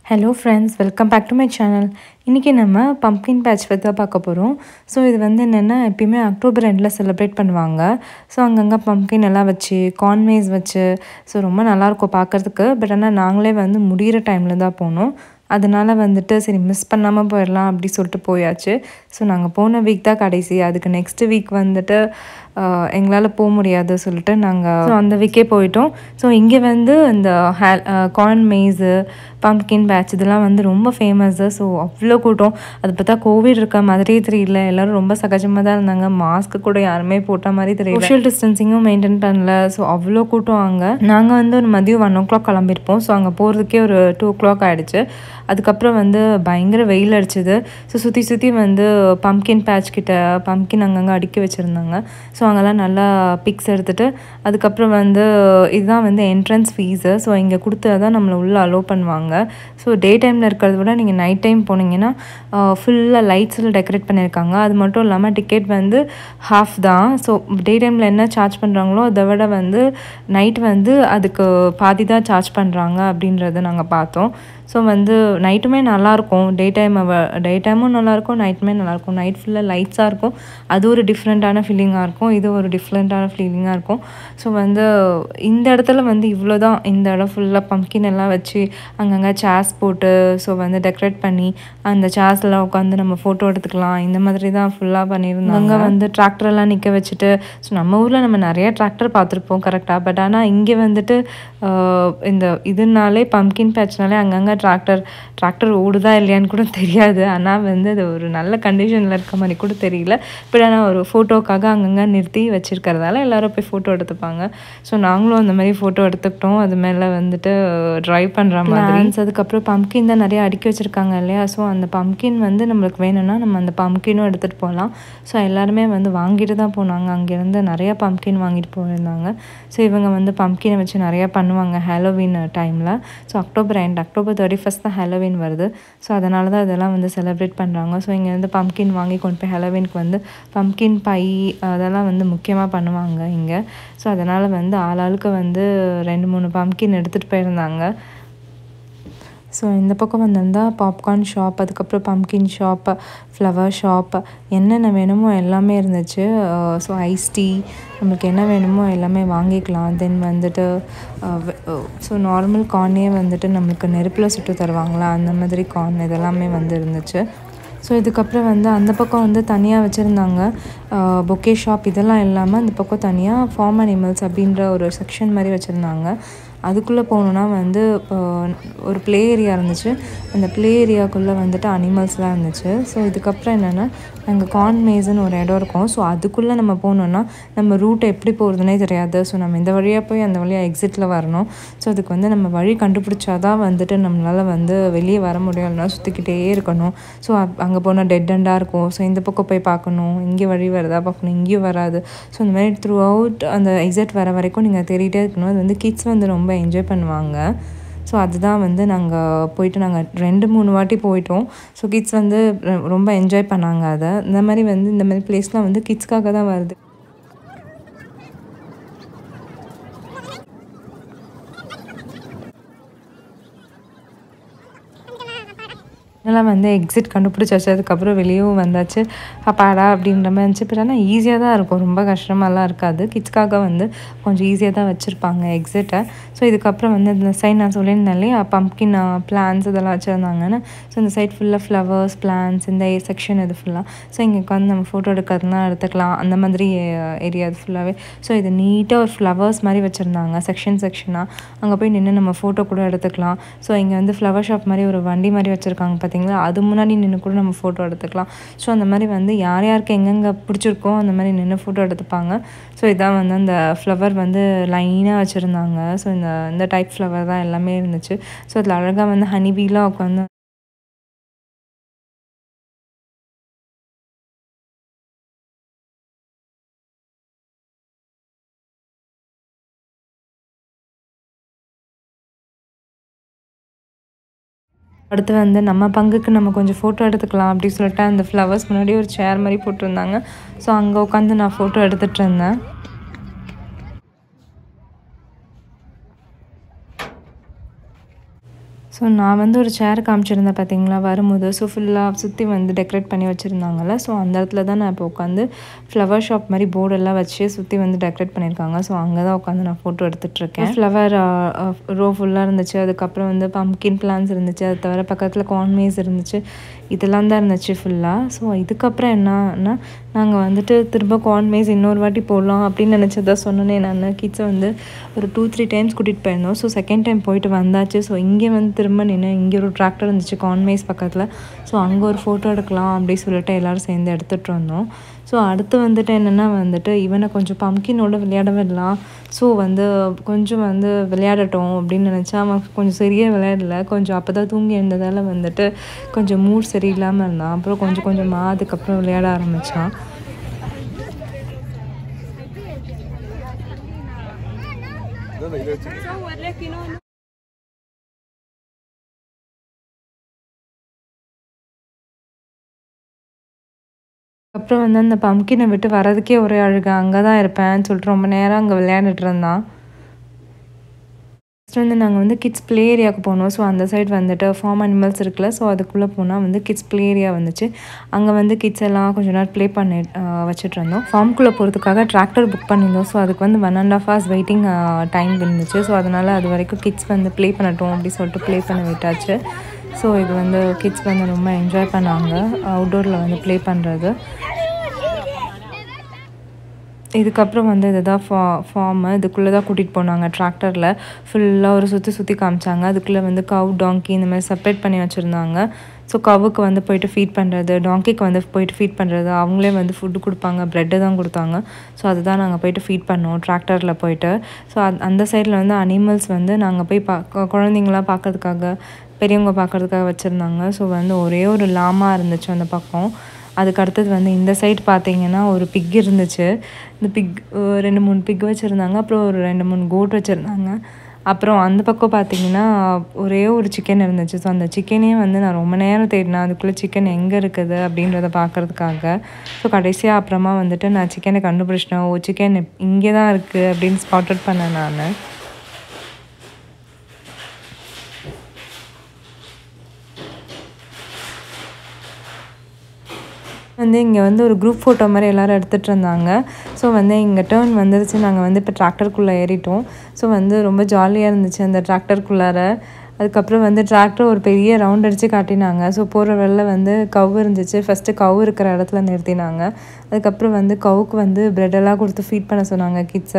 Hello friends welcome back to my channel இன்றைக்கி நம்ம pumpkin batch பற்றி தான் பார்க்க போகிறோம் ஸோ இது வந்து என்னென்னா எப்பயுமே அக்டோபர் ரெண்டில் செலிப்ரேட் பண்ணுவாங்க ஸோ அங்கங்கே பம்ப்கின் எல்லாம் வச்சு கான்மேஸ் வச்சு ஸோ ரொம்ப நல்லாயிருக்கும் பார்க்குறதுக்கு பட் ஆனால் நாங்களே வந்து முடிகிற டைமில் தான் போனோம் அதனால் வந்துட்டு சரி மிஸ் பண்ணாமல் போயிடலாம் அப்படி சொல்லிட்டு போயாச்சு ஸோ நாங்கள் போன வீக் தான் கடைசி அதுக்கு நெக்ஸ்ட் வீக் வந்துட்டு எங்களால் போக முடியாது சொல்லிட்டு நாங்கள் ஸோ அந்த வீக்கே போயிட்டோம் ஸோ இங்கே வந்து இந்த hey corn maize pumpkin patch இதெல்லாம் வந்து ரொம்ப ஃபேமஸ்ஸு ஸோ அவ்வளோ கூட்டம் அது பார்த்தா கோவிட் இருக்க மாதிரியே தெரியல எல்லோரும் ரொம்ப சகஜமாக தான் இருந்தாங்க மாஸ்க்கு கூட யாருமே போட்ட மாதிரி தெரியல சோஷியல் டிஸ்டன்சிங்கும் மெயின்டைன் பண்ணல ஸோ அவ்வளோ கூட்டம் அங்கே நாங்கள் வந்து ஒரு மதியம் ஒன் ஓ கிளாக் கிளம்பியிருப்போம் ஸோ அங்கே போகிறதுக்கே ஒரு டூ ஓ கிளாக் ஆகிடுச்சு அதுக்கப்புறம் வந்து பயங்கர வெயில் அடிச்சுது ஸோ சுற்றி சுற்றி வந்து பம்ப்கின் பேட்ச் கிட்ட பம்ப்கின் அங்கங்கே அடுக்கி வச்சுருந்தாங்க ஸோ அங்கெல்லாம் நல்லா பிக்ஸ் எடுத்துகிட்டு அதுக்கப்புறம் வந்து இதுதான் வந்து என்ட்ரன்ஸ் ஃபீஸு ஸோ இங்கே கொடுத்தா தான் நம்மளை உள்ளே அலோவ் பண்ணுவாங்க ஸோ டே டைமில் இருக்கிறத விட நீங்கள் நைட் டைம் போனீங்கன்னா ஃபுல்லாக லைட்ஸில் டெக்கரேட் பண்ணியிருக்காங்க அது மட்டும் இல்லாமல் டிக்கெட் வந்து ஹாஃப் தான் ஸோ டே டைமில் என்ன சார்ஜ் பண்ணுறாங்களோ அதை விட வந்து நைட் வந்து அதுக்கு பாதி தான் சார்ஜ் பண்ணுறாங்க அப்படின்றத நாங்கள் பார்த்தோம் ஸோ வந்து நைட்டுமே நல்லாயிருக்கும் டே டைம் டே டைமும் நல்லாயிருக்கும் நைட்டுமே நல்லாயிருக்கும் நைட் ஃபுல்லாக லைட்ஸாக இருக்கும் அது ஒரு டிஃப்ரெண்ட்டான ஃபீலிங்காக இருக்கும் இது ஒரு டிஃப்ரெண்ட்டான ஃபீலிங்காக இருக்கும் ஸோ வந்து இந்த இடத்துல வந்து இவ்வளோ தான் இந்த இடம் ஃபுல்லாக பம்கின் எல்லாம் வச்சு அங்கங்கே சேர்ஸ் போட்டு ஸோ வந்து டெக்கரேட் பண்ணி அந்த சேர்ஸில் உட்காந்து நம்ம ஃபோட்டோ எடுத்துக்கலாம் இந்த மாதிரி தான் ஃபுல்லாக பண்ணியிருந்தாங்க அங்கே வந்து டிராக்டரெல்லாம் நிற்க வச்சுட்டு ஸோ நம்ம ஊரில் நம்ம நிறைய டிராக்டர் பார்த்துருப்போம் கரெக்டாக பட் ஆனால் இங்கே வந்துட்டு இந்த இதுனாலே பம்கின் பேட்ச்னாலே அங்கங்கே டிராக்டர் டிராக்டர் ஓடுதா இல்லையான்னு கூட தெரியாது ஆனால் வந்து அது ஒரு நல்ல கண்டிஷனில் இருக்க மாதிரி கூட தெரியல பட் ஆனால் ஒரு ஃபோட்டோக்காக அங்கங்கே நிறுத்தி வச்சுருக்கிறதால எல்லோரும் போய் ஃபோட்டோ எடுத்துப்பாங்க ஸோ நாங்களும் அந்த மாதிரி ஃபோட்டோ எடுத்துக்கிட்டோம் அது மேலே வந்துட்டு ட்ரைவ் பண்ணுற மாதிரி அதுக்கப்புறம் பம்கின் தான் நிறைய அடுக்கி வச்சுருக்காங்க இல்லையா ஸோ அந்த பம்கின் வந்து நம்மளுக்கு வேணும்னா நம்ம அந்த பம்கினும் எடுத்துகிட்டு போகலாம் ஸோ எல்லாருமே வந்து வாங்கிட்டு தான் போனாங்க அங்கேருந்து நிறையா பம்கின் வாங்கிட்டு போயிருந்தாங்க ஸோ இவங்க வந்து பம்கினை வச்சு நிறையா பண்ணுவாங்க ஹாலோவின் டைமில் so October end October thirty first தான் ஹாலோவின் வருது ஸோ அதனால தான் இதெல்லாம் வந்து செலிப்ரேட் பண்ணுறாங்க ஸோ இங்கே வந்து பம்கின் வாங்கி கொண்டு போய் ஹாலோவினுக்கு வந்து பம்கின் பை அதெல்லாம் வந்து முக்கியமாக பண்ணுவாங்க இங்கே ஸோ அதனால் வந்து ஆளாளுக்கு வந்து ரெண்டு மூணு பம்கின் எடுத்துகிட்டு போயிருந்தாங்க ஸோ இந்த பக்கம் வந்திருந்தால் பாப்கார்ன் ஷாப் அதுக்கப்புறம் பம்கின் ஷாப் ஃப்ளவர் ஷாப் என்னென்ன வேணுமோ எல்லாமே இருந்துச்சு ஸோ ஐஸ் டீ நம்மளுக்கு என்ன வேணுமோ எல்லாமே வாங்கிக்கலாம் தென் வந்துட்டு ஸோ நார்மல் கார்னே வந்துட்டு நம்மளுக்கு நெருப்பில் சுட்டு தருவாங்களா அந்த மாதிரி கார்ன் இதெல்லாமே வந்து இருந்துச்சு ஸோ இதுக்கப்புறம் வந்து அந்த பக்கம் வந்து தனியாக வச்சுருந்தாங்க பொக்கே ஷாப் இதெல்லாம் இல்லாமல் அந்த பக்கம் தனியாக ஃபார்ம் அனிமல்ஸ் அப்படின்ற ஒரு செக்ஷன் மாதிரி வச்சுருந்தாங்க அதுக்குள்ளே போகணுன்னா வந்து ஒரு ப்ளே ஏரியா இருந்துச்சு அந்த ப்ளே ஏரியாக்குள்ளே வந்துட்டு அனிமல்ஸ்லாம் இருந்துச்சு ஸோ இதுக்கப்புறம் என்னென்னா நாங்கள் கார்ன் மேஸ்ன்னு ஒரு இடம் இருக்கும் ஸோ அதுக்குள்ளே நம்ம போனோன்னா நம்ம ரூட் எப்படி போகிறதுனே தெரியாது ஸோ நம்ம இந்த வழியாக போய் அந்த வழியாக எக்ஸிட்டில் வரணும் ஸோ அதுக்கு வந்து நம்ம வழி கண்டுபிடிச்சாதான் வந்துட்டு நம்மளால் வந்து வெளியே வர முடியும் இல்லைனா சுற்றிக்கிட்டே இருக்கணும் ஸோ அங்கே போனால் டெட் அண்டாக இருக்கும் ஸோ இந்த பக்கம் போய் பார்க்கணும் இங்கே வழி வருதா பார்க்கணும் இங்கேயும் வராது ஸோ இந்த மாதிரி த்ரூ அவுட் அந்த எக்ஸிட் வர வரைக்கும் நீங்கள் தேடிட்டே இருக்கணும் அது வந்து கிட்ஸ் வந்து ரொம்ப என்ஜாய் பண்ணுவாங்க ஸோ அதுதான் வந்து நாங்கள் போயிட்டு நாங்கள் ரெண்டு மூணு வாட்டி போயிட்டோம் ஸோ கிட்ஸ் வந்து ரொம்ப என்ஜாய் பண்ணாங்க அதை இந்த மாதிரி வந்து இந்த மாதிரி பிளேஸ்லாம் வந்து கிட்ஸ்க்காக தான் வருது அதெல்லாம் வந்து எக்ஸிட் கண்டுபிடிச்சாச்சு அதுக்கப்புறம் வெளியும் வந்தாச்சு அப்பாடா அப்படின்ற மாதிரி இருந்துச்சு பட் ஆனால் ஈஸியாக தான் இருக்கும் ரொம்ப கஷ்டமாலாம் இருக்காது கிட்ஸ்க்காக வந்து கொஞ்சம் ஈஸியாக தான் வச்சுருப்பாங்க எக்ஸிட்டை ஸோ இதுக்கப்புறம் வந்து இந்த சைட் நான் சொல்லியிருந்தேன் இல்லையா பம்ப்கின் பிளான்ஸ் இதெல்லாம் வச்சுருந்தாங்கன்னு ஸோ இந்த சைட் ஃபுல்லாக ஃப்ளவர்ஸ் பிளான்ஸ் இந்த செக்ஷன் இது ஃபுல்லாக ஸோ இங்கே உட்காந்து நம்ம ஃபோட்டோ எடுக்கிறதுனா எடுத்துக்கலாம் அந்த மாதிரி ஏரியா அது ஃபுல்லாகவே ஸோ இது நீட்டாக ஒரு ஃப்ளவர்ஸ் மாதிரி வச்சுருந்தாங்க செக்ஷன் செக்ஷனாக அங்கே போய் நின்று நம்ம ஃபோட்டோ கூட எடுத்துக்கலாம் ஸோ இங்கே வந்து ஃப்ளவர் ஷாப் மாதிரி ஒரு வண்டி மாதிரி வச்சுருக்காங்க பார்த்தீங்களா அது முன்னாடி நின்று கூட நம்ம ஃபோட்டோ எடுத்துக்கலாம் ஸோ அந்த மாதிரி வந்து யார் யாருக்கு எங்கெங்கே பிடிச்சிருக்கோ அந்த மாதிரி நின்று ஃபோட்டோ எடுத்துப்பாங்க ஸோ இதான் வந்து அந்த ஃப்ளவர் வந்து லைனாக வச்சுருந்தாங்க ஸோ இந்த இந்த டைப் ஃப்ளவர் தான் எல்லாமே இருந்துச்சு ஸோ அதில் அழகாக வந்து ஹனிபீலாம் உட்காந்து அடுத்து வந்து நம்ம பங்குக்கு நம்ம கொஞ்சம் ஃபோட்டோ எடுத்துக்கலாம் அப்படி சொல்லிட்டு அந்த ஃப்ளவர்ஸ் முன்னாடி ஒரு சேர் மாதிரி போட்டிருந்தாங்க ஸோ அங்கே உட்காந்து நான் ஃபோட்டோ எடுத்துகிட்டு இருந்தேன் ஸோ நான் வந்து ஒரு சேர் காமிச்சிருந்தேன் பார்த்தீங்களா வரும்போது ஸோ ஃபுல்லாக சுற்றி வந்து டெக்கரேட் பண்ணி வச்சுருந்தாங்கல்ல ஸோ அந்த இடத்துல தான் நான் இப்போ உட்காந்து ஃப்ளவர் ஷாப் மாதிரி போர்டெல்லாம் வச்சு சுற்றி வந்து டெக்கரேட் பண்ணியிருக்காங்க ஸோ அங்கே தான் உட்காந்து நான் ஃபோட்டோ எடுத்துகிட்ருக்கேன் ஃப்ளவர் ரோ ஃபுல்லாக இருந்துச்சு அதுக்கப்புறம் வந்து பம்கின் பிளான்ஸ் இருந்துச்சு அது தவிர பக்கத்தில் கான்மேஸ் இருந்துச்சு இதெல்லாம் தான் இருந்துச்சு ஃபுல்லாக ஸோ இதுக்கப்புறம் என்னன்னா நாங்கள் வந்துட்டு திரும்ப கான்மேஸ் இன்னொரு வாட்டி போடலாம் அப்படின்னு நினச்சதா சொன்னேனே நான் கிட்ஸை வந்து ஒரு டூ த்ரீ டைம்ஸ் கூட்டிகிட்டு போயிருந்தோம் ஸோ செகண்ட் டைம் போயிட்டு வந்தாச்சு ஸோ இங்கே வந்து திரும்ப நின்று இங்கே ஒரு டிராக்டர் இருந்துச்சு கான்மேஸ் பக்கத்தில் ஸோ அங்கே ஒரு ஃபோட்டோ எடுக்கலாம் அப்படி சொல்லிட்டு எல்லோரும் சேர்ந்து எடுத்துகிட்டு வந்தோம் ஸோ அடுத்து வந்துட்டு என்னென்னா வந்துட்டு இவனை கொஞ்சம் பம்கினோட விளையாட விடலாம் ஸோ வந்து கொஞ்சம் வந்து விளையாடட்டும் அப்படின்னு நினச்சா அவன் கொஞ்சம் சரியாக விளையாடல கொஞ்சம் அப்போ தான் தூங்கி இருந்ததால் வந்துட்டு கொஞ்சம் மூட் சரியில்லாமல் இருந்தான் அப்புறம் கொஞ்சம் கொஞ்சமாக அதுக்கப்புறம் விளையாட ஆரம்பித்தான் அப்புறம் வந்து அந்த பம்கினை விட்டு வரதுக்கே ஒரே அழுக அங்கே தான் இருப்பேன்னு சொல்லிட்டு ரொம்ப நேரம் அங்கே விளையாண்டுட்டு இருந்தான் ஃபஸ்ட் வந்து நாங்கள் வந்து கிட்ஸ் ப்ளே ஏரியாவுக்கு போனோம் ஸோ அந்த சைடு வந்துட்டு ஃபார்ம் அனிமல்ஸ் இருக்குல்ல ஸோ அதுக்குள்ளே போனால் வந்து கிட்ஸ் ப்ளே ஏரியா வந்துச்சு அங்கே வந்து கிட்ஸ் எல்லாம் கொஞ்ச நேரம் ப்ளே பண்ணி வச்சுட்டு இருந்தோம் ஃபார்ம்குள்ளே போகிறதுக்காக டிராக்டர் புக் பண்ணியிருந்தோம் ஸோ அதுக்கு வந்து one and half hours waiting time இருந்துச்சு ஸோ அதனால் அது வரைக்கும் கிட்ஸ் வந்து ப்ளே பண்ணட்டும் அப்படி சொல்லிட்டு ப்ளே பண்ண விட்டாச்சு ஸோ இது வந்து கிட்ஸ் வந்து ரொம்ப என்ஜாய் பண்ணாங்க அவுட்டோரில் வந்து ப்ளே பண்ணுறது இதுக்கப்புறம் வந்து இதுதான் ஃபா ஃபார்மு இதுக்குள்ளே தான் கூட்டிகிட்டு போனாங்க டிராக்டரில் ஃபுல்லாக ஒரு சுற்றி சுற்றி காமிச்சாங்க அதுக்குள்ளே வந்து கவ் டாங்கி இந்த மாதிரி செப்பரேட் பண்ணி வச்சுருந்தாங்க ஸோ கவுக்கு வந்து போயிட்டு ஃபீட் பண்ணுறது டாங்கிக்கு வந்து போயிட்டு ஃபீட் பண்ணுறது அவங்களே வந்து ஃபுட்டு கொடுப்பாங்க ப்ரெட்டு தான் கொடுத்தாங்க ஸோ அதுதான் நாங்கள் போயிட்டு ஃபீட் பண்ணோம் டிராக்டரில் போயிட்டு ஸோ அந்த சைடில் வந்து அனிமல்ஸ் வந்து நாங்கள் போய் பா குழந்தைங்களாம் பார்க்கறதுக்காக பெரியவங்க பார்க்கறதுக்காக வச்சுருந்தாங்க ஸோ வந்து ஒரே ஒரு லாமா இருந்துச்சு அந்த பக்கம் அதுக்கு அடுத்தது வந்து இந்த சைடு பார்த்தீங்கன்னா ஒரு பிக் இருந்துச்சு இந்த பிக் ரெண்டு மூணு பிக் வச்சுருந்தாங்க அப்புறம் ஒரு ரெண்டு மூணு கோட் வச்சுருந்தாங்க அப்புறம் அந்த பக்கம் பார்த்தீங்கன்னா ஒரே ஒரு சிக்கன் இருந்துச்சு ஸோ அந்த சிக்கனையும் வந்து நான் ரொம்ப நேரம் தேடினேன் அதுக்குள்ளே சிக்கன் எங்கே இருக்குது அப்படின்றத பார்க்குறதுக்காக ஸோ கடைசியாக அப்புறமா வந்துட்டு நான் சிக்கனை கண்டுபிடிச்சிட்டேன் ஓ சிக்கன் இங்கே தான் இருக்குது அப்படின்னு ஸ்பாட் அவுட் பண்ணேன் நான் வந்து இங்கே வந்து ஒரு குரூப் ஃபோட்டோ மாதிரி எல்லோரும் எடுத்துகிட்டு இருந்தாங்க ஸோ வந்து இங்கே டேர்ன் வந்துருச்சு நாங்கள் வந்து இப்போ டிராக்டருக்குள்ளே ஏறிட்டோம் ஸோ வந்து ரொம்ப ஜாலியாக இருந்துச்சு அந்த டிராக்டருக்குள்ளார அதுக்கப்புறம் வந்து டிராக்டர் ஒரு பெரிய ரவுண்ட் அடித்து காட்டினாங்க ஸோ போகிற வெளில வந்து கவு இருந்துச்சு ஃபஸ்ட்டு கவு இருக்கிற இடத்துல நிறுத்தினாங்க அதுக்கப்புறம் வந்து கவுக்கு வந்து ப்ரெட்டெல்லாம் கொடுத்து ஃபீட் பண்ண சொன்னாங்க கிட்ஸை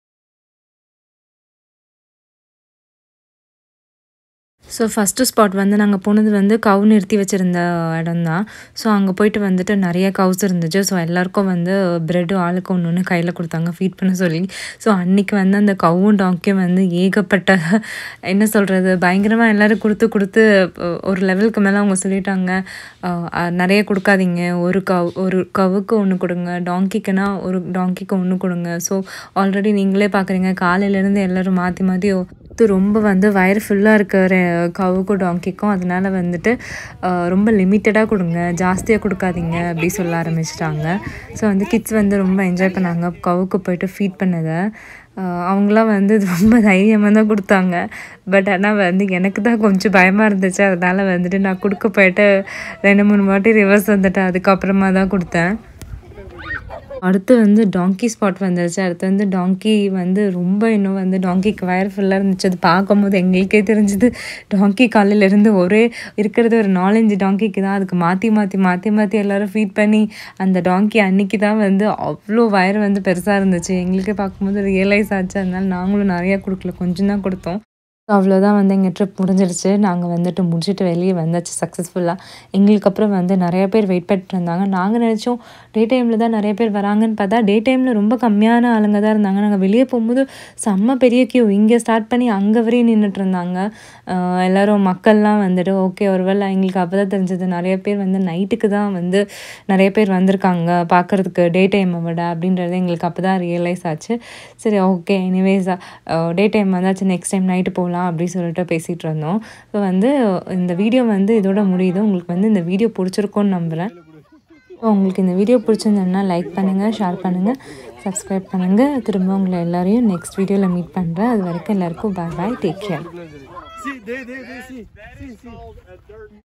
ஸோ ஃபஸ்ட்டு ஸ்பாட் வந்து நாங்கள் போனது வந்து கவு நிறுத்தி வச்சுருந்த இடம் தான் ஸோ அங்கே போயிட்டு வந்துட்டு நிறைய கவுஸ் இருந்துச்சு ஸோ எல்லாருக்கும் வந்து ப்ரெட்டு ஆளுக்கு ஒன்று ஒன்று கையில் கொடுத்தாங்க ஃபீட் பண்ண சொல்லி ஸோ அன்றைக்கி வந்து அந்த கவும் டாங்கியும் வந்து ஏகப்பட்ட என்ன சொல்கிறது பயங்கரமாக எல்லோரும் கொடுத்து கொடுத்து ஒரு லெவலுக்கு மேலே அவங்க சொல்லிட்டாங்க நிறைய கொடுக்காதீங்க ஒரு கவ் ஒரு கவுக்கு ஒன்று கொடுங்க டாங்கிக்குனா ஒரு டாங்கிக்கு ஒன்று கொடுங்க ஸோ ஆல்ரெடி நீங்களே பார்க்குறீங்க காலையிலேருந்து எல்லோரும் மாற்றி மாற்றி ரொம்ப வந்து வயிறு ஃபுல்லாக இருக்கிற கவுக்கும் டாங்கிக்கும் அதனால் வந்துட்டு ரொம்ப லிமிட்டடாக கொடுங்க ஜாஸ்தியாக கொடுக்காதீங்க அப்படி சொல்ல ஆரம்பிச்சிட்டாங்க ஸோ வந்து கிட்ஸ் வந்து ரொம்ப என்ஜாய் பண்ணாங்க கவுக்கு போயிட்டு ஃபீட் பண்ணதை அவங்களாம் வந்து ரொம்ப தைரியமாக தான் கொடுத்தாங்க பட் ஆனால் வந்து எனக்கு தான் கொஞ்சம் பயமாக இருந்துச்சு அதனால் வந்துட்டு நான் கொடுக்க போயிட்டு ரெண்டு மூணு வாட்டி ரிவர்ஸ் வந்துட்டேன் அதுக்கப்புறமா தான் கொடுத்தேன் அடுத்து வந்து டாங்கி ஸ்பாட் வந்துருச்சு அடுத்து வந்து டாங்கி வந்து ரொம்ப இன்னும் வந்து டாங்கிக்கு வயர் ஃபுல்லாக இருந்துச்சு அது பார்க்கும்போது எங்களுக்கே தெரிஞ்சுது டாங்கி காலையிலேருந்து ஒரே இருக்கிறது ஒரு நாலஞ்சு டாங்கிக்கு தான் அதுக்கு மாற்றி மாற்றி மாற்றி மாற்றி எல்லோரும் ஃபீட் பண்ணி அந்த டாங்கி அன்னைக்கு தான் வந்து அவ்வளோ வயர் வந்து பெருசாக இருந்துச்சு எங்களுக்கே பார்க்கும்போது ரியலைஸ் ஆச்சு அதனால நாங்களும் நிறையா கொடுக்கல கொஞ்சம் தான் கொடுத்தோம் ஸோ அவ்வளோதான் வந்து எங்கள் ட்ரிப் முடிஞ்சிடுச்சு நாங்கள் வந்துட்டு முடிச்சுட்டு வெளியே வந்தாச்சு சக்ஸஸ்ஃபுல்லாக எங்களுக்கு அப்புறம் வந்து நிறைய பேர் வெயிட் பண்ணிட்டு இருந்தாங்க நாங்கள் நினச்சோம் டே டைமில் தான் நிறைய பேர் வராங்கன்னு பார்த்தா டே டைமில் ரொம்ப கம்மியான ஆளுங்க தான் இருந்தாங்க நாங்கள் வெளியே போகும்போது செம்ம பெரிய கியூ இங்கே ஸ்டார்ட் பண்ணி அங்கே வரையும் நின்றுட்டு இருந்தாங்க எல்லோரும் மக்கள்லாம் வந்துட்டு ஓகே ஒருவேளை எங்களுக்கு அப்போ தான் தெரிஞ்சது நிறைய பேர் வந்து நைட்டுக்கு தான் வந்து நிறைய பேர் வந்திருக்காங்க பார்க்குறதுக்கு டே டைமை விட அப்படின்றது எங்களுக்கு அப்போ தான் ரியலைஸ் ஆச்சு சரி ஓகே எனிவேஸ் டே டைம் வந்தாச்சு நெக்ஸ்ட் டைம் நைட்டு போகலாம் அப்படி சொல்லிட்டு பேசிகிட்டு இருந்தோம் ஸோ வந்து இந்த வீடியோ வந்து இதோட முடியுது உங்களுக்கு வந்து இந்த வீடியோ பிடிச்சிருக்கோன்னு நம்புகிறேன் ஸோ உங்களுக்கு இந்த வீடியோ பிடிச்சிருந்ததுன்னா லைக் பண்ணுங்கள் ஷேர் பண்ணுங்கள் சப்ஸ்கிரைப் பண்ணுங்கள் திரும்ப உங்களை எல்லாரையும் நெக்ஸ்ட் வீடியோவில் மீட் பண்ணுறேன் அது வரைக்கும் எல்லாருக்கும் bye bye take care See, there, there, there, see. That see, is see. called a dirt